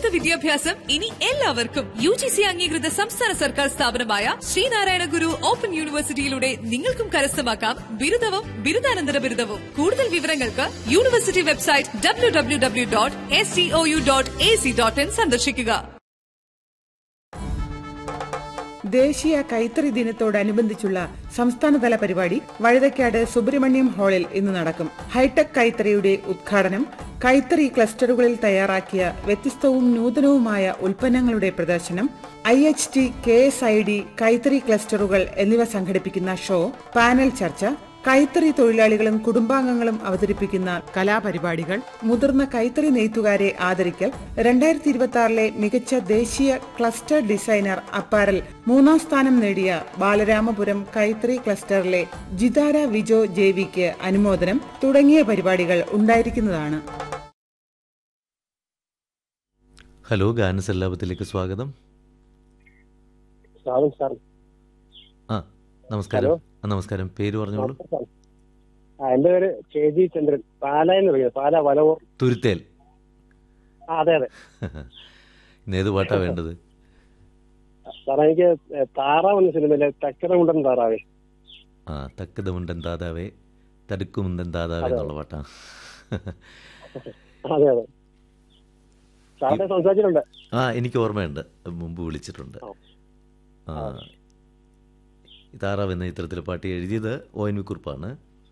ഉന്നത വിദ്യാഭ്യാസം ഇനി എല്ലാവർക്കും യു ജി സി അംഗീകൃത സംസ്ഥാന സർക്കാർ സ്ഥാപനമായ ശ്രീനാരായണ ഗുരു ഓപ്പൺ യൂണിവേഴ്സിറ്റിയിലൂടെ നിങ്ങൾക്കും കരസ്ഥമാക്കാം ബിരുദവും ബിരുദാനന്തര ബിരുദവും കൂടുതൽ വിവരങ്ങൾക്ക് university website W W W dot S C O U dot A C dot in സന്ദർശിക്കുക ദേശീയ കൈത്തറി ദിനത്തോടനുബന്ധിച്ചുള്ള സംസ്ഥാനതല പരിപാടി വഴുതക്കാട് സുബ്രഹ്മണ്യം ഹാളിൽ ഇന്ന് നടക്കും ഹൈടെക് കൈത്തറിയുടെ ഉദ്ഘാടനം കൈത്തറി ക്ലസ്റ്ററുകളിൽ തയ്യാറാക്കിയ വ്യത്യസ്തവും നൂതനവുമായ ഉൽപ്പന്നങ്ങളുടെ പ്രദർശനം I H T K S I D കൈത്തറി ക്ലസ്റ്ററുകൾ എന്നിവ സംഘടിപ്പിക്കുന്ന ഷോ പാനൽ ചർച്ച കൈത്തറി തൊഴിലാളികളും കുടുംബാംഗങ്ങളും അവതരിപ്പിക്കുന്ന കലാപരിപാടികൾ മുതിർന്ന കൈത്തറി നെയ്ത്തുകാരെ ആദരിക്കൽ രണ്ടായിരത്തി ഇരുപത്തി ആറിലെ മികച്ച ദേശീയ ക്ലസ്റ്റർ ഡിസൈനർ അപ്പാരൽ മൂന്നാം സ്ഥാനം നേടിയ ബാലരാമപുരം കൈത്തറി ക്ലസ്റ്ററിലെ ജിതാര വിജോ ജേവിക്ക് അനുമോദനം തുടങ്ങിയ പരിപാടികൾ ഉണ്ടായിരിക്കുന്നതാണ് ഹലോ ഗാനസല്ലാപത്തിലേക്ക് സ്വാഗതം സാറും സാർ ആ നമസ്കാരം ആ, നമസ്കാരം പേര് പറഞ്ഞോളൂ ആ എന്റെ പേര് കെ ജി ചന്ദ്രൻ പാല എന്ന് പറയുന്നത് പാല വലവൂർ തുരുത്തേൽ ആ അതെ അതെ ഇന്ന് ഏത് പാട്ടാ വേണ്ടത് സാറേ എനിക്ക് താറാവ് എന്ന സിനിമയിലെ തക്കരമുണ്ടൻ താറാവേ ആ തക്കതമുണ്ടൻ ദാതാവേ തടുക്കുമുണ്ടൻ ദാതാവേ എന്നുള്ള പാട്ടാ അതെ അതെ സാറിനെ സംസാരിച്ചിട്ടുണ്ട് ആ എനിക്ക് ഓർമ്മയുണ്ട് മുമ്പ് വിളിച്ചിട്ടുണ്ട് ആ ഈ താറാവ് എന്ന ചിത്രത്തിൽ പാട്ട് എഴുതിയത് ഒ എൻ വി കുറിപ്പാണ്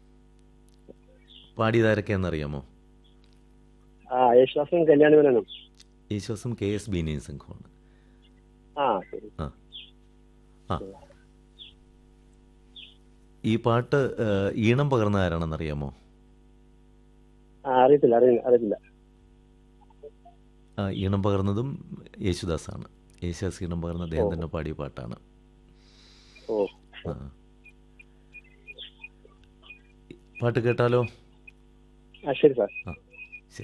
പാടിയതാരൊക്കെയാണെന്നറിയാമോ ആ യേശുദാസും കല്യാണിമനും യേശുദാസും കെ എസ് ബീനയും സംഘമാണ് ആ ശരി ആ ആ ഈ പാട്ട് ഏ, ഈണം പകർന്ന ആരാണെന്നറിയാമോ ആ അറിയത്തില്ല അറിയില്ല അറിയത്തില്ല ആ, ഈണം പകർന്നതും യേശുദാസാണ് യേശുദാസ് ഈണം പകർന്ന അദ്ദേഹം തന്നെ പാടിയ പാട്ടാണ് ഓ ആ. പാട്ട് കേട്ടാലോ ആ ശരി സാർ ആ